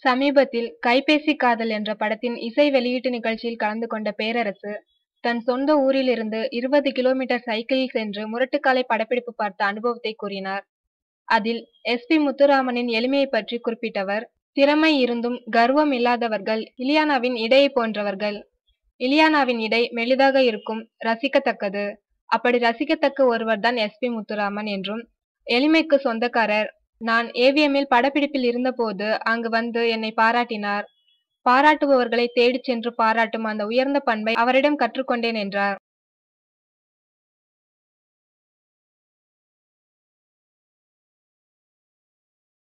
சமீபத்தில் கைபேசி காதல் என்ற படத்தின் இசை வெளியீட்டு நிகழ்ச்சியில் கலந்து கொண்ட பேரரசு தன் சொந்த ஊரிலிருந்து இருபது கிலோமீட்டர் சைக்கிளில் சென்று முரட்டுக்காலை படப்பிடிப்பு பார்த்த அனுபவத்தை கூறினார் அதில் எஸ் பி முத்துராமனின் எளிமையை பற்றி குறிப்பிட்டவர் திறமை இருந்தும் கர்வம் இல்லாதவர்கள் இலியானாவின் இடையை போன்றவர்கள் இலியானாவின் இடை மெலிதாக இருக்கும் ரசிக்கத்தக்கது அப்படி ரசிக்கத்தக்க ஒருவர்தான் எஸ் பி முத்துராமன் என்றும் எளிமைக்கு சொந்தக்காரர் நான் ஏவிஎம்மில் படப்பிடிப்பில் இருந்தபோது அங்கு வந்து என்னை பாராட்டினார் பாராட்டுபவர்களை தேடிச் சென்று பாராட்டும் அந்த உயர்ந்த பண்பை அவரிடம் கற்றுக்கொண்டேன் என்றார்